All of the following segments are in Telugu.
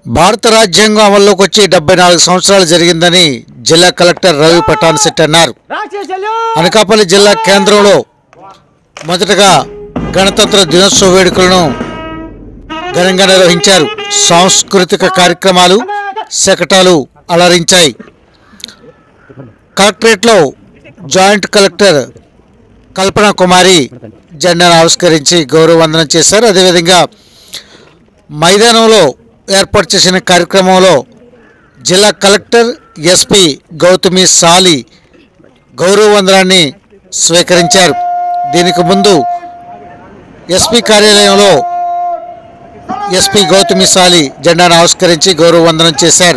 భారత రాజ్యాంగం అమల్లోకి వచ్చి డెబ్బై నాలుగు సంవత్సరాలు జరిగిందని జిల్లా కలెక్టర్ రవి పటాన్ శెట్టి అన్నారు అనకాపల్లి జిల్లా కేంద్రంలో మొదటగా గణతంత్ర దినోత్సవ వేడుకలను ఘనంగా నిర్వహించారు సాంస్కృతిక కార్యక్రమాలు శకటాలు అలరించాయి కలెక్టరేట్లో జాయింట్ కలెక్టర్ కల్పన కుమారి జెండాను ఆవిష్కరించి గౌరవ వందనం చేశారు అదేవిధంగా మైదానంలో ఏర్పాటు చేసిన కార్యక్రమంలో జిల్లా కలెక్టర్ ఎస్పి గౌతమి సాలి గౌరవ వందనాన్ని స్వీకరించారు దీనికి ముందు ఎస్పీ కార్యాలయంలో ఎస్పీ గౌతమి సాలి జెండాను ఆవిష్కరించి గౌరవ వందనం చేశారు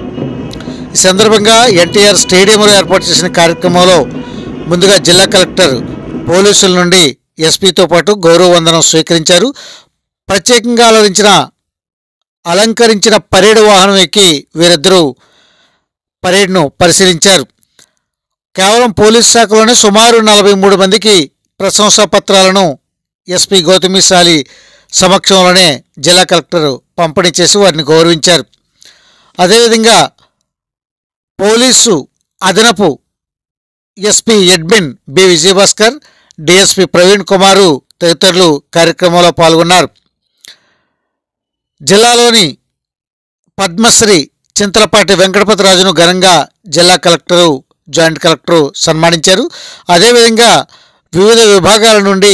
ఈ సందర్భంగా ఎన్టీఆర్ స్టేడియంలో ఏర్పాటు చేసిన కార్యక్రమంలో ముందుగా జిల్లా కలెక్టర్ పోలీసుల నుండి ఎస్పీతో పాటు గౌరవ వందనం స్వీకరించారు ప్రత్యేకంగా అలరించిన అలంకరించిన పరేడ్ వాహనం ఎక్కి వీరిద్దరూ పరేడ్ను పరిశీలించారు కేవలం పోలీస్ శాఖలోనే సుమారు నలభై మూడు మందికి ప్రశంసా పత్రాలను ఎస్పీ గౌతమి సాలి సమక్షంలోనే జిల్లా కలెక్టర్ పంపిణీ చేసి వారిని గౌరవించారు అదేవిధంగా పోలీసు అదనపు SP admin B Vijayabhaskar DSP Praveen Kumar తదితరులు కార్యక్రమంలో పాల్గొన్నారు జిల్లాలోని పద్మశ్రీ చింతలపాటి వెంకటపతిరాజును ఘనంగా జిల్లా కలెక్టరు జాయింట్ కలెక్టరు సన్మానించారు అదేవిధంగా వివిధ విభాగాల నుండి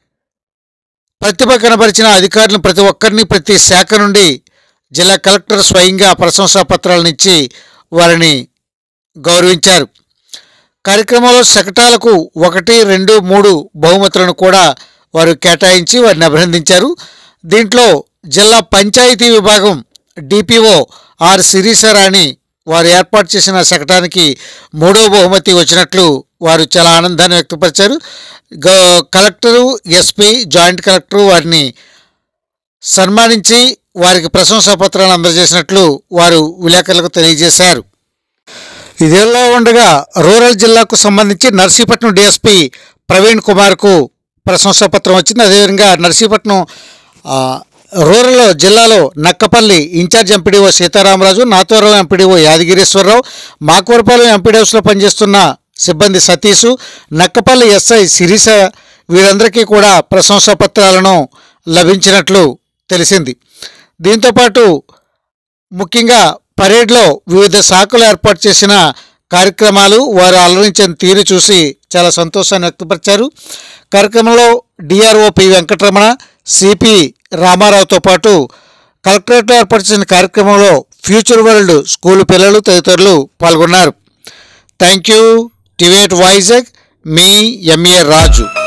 ప్రతిభ కనబరిచిన అధికారులను ప్రతి ఒక్కరిని ప్రతి శాఖ నుండి జిల్లా కలెక్టర్ స్వయంగా ప్రశంసా పత్రాలను ఇచ్చి వారిని గౌరవించారు కార్యక్రమంలో శకటాలకు ఒకటి రెండు మూడు బహుమతులను కూడా వారు కేటాయించి వారిని అభినందించారు దీంట్లో జిల్లా పంచాయతీ విభాగం డిపిఓ ఆర్ శిరీషరాణి వారు ఏర్పాటు చేసిన శకటానికి మూడో బహుమతి వచ్చినట్లు వారు చాలా ఆనందాన్ని వ్యక్తపరిచారు గ- కలెక్టరు ఎస్పీ జాయింట్ కలెక్టరు వారిని సన్మానించి వారికి ప్రశంసా పత్రాలు అందజేసినట్లు వారు విలేకరులకు తెలియజేశారు ఇదిలా ఉండగా రూరల్ జిల్లాకు సంబంధించి నర్సీపట్నం డిఎస్పి ప్రవీణ్ కుమార్కు ప్రశంసా పత్రం వచ్చింది అదేవిధంగా నర్సీపట్నం ఆ, రూరల్ జిల్లాలో నక్కపల్లి ఇన్ఛార్జ్ ఎంపీడీఓ సీతారామరాజు నాతోరం ఎంపీడీఓ యాదగిరీశ్వరరావు మాకూరపాలెం ఎంపీడీఎస్లో పనిచేస్తున్న సిబ్బంది సతీషు నక్కపల్లి ఎస్ఐ శిరీష వీరందరికీ కూడా ప్రశంసా పత్రాలను లభించినట్లు తెలిసింది దీంతోపాటు ముఖ్యంగా పరేడ్లో వివిధ శాఖలు ఏర్పాటు చేసిన కార్యక్రమాలు వారు అలరించిన తీరు చూసి చాలా సంతోషాన్ని వ్యక్తపరిచారు కార్యక్రమంలో డిఆర్ఓ పి వెంకటరమణ సిపి రామారావుతో పాటు కలెక్టరేట్లో ఏర్పాటు చేసిన కార్యక్రమంలో ఫ్యూచర్ వరల్డ్ స్కూల్ పిల్లలు తదితరులు పాల్గొన్నారు థ్యాంక్ యూ టివేట్ వైజాగ్ మీ ఎంఏ రాజు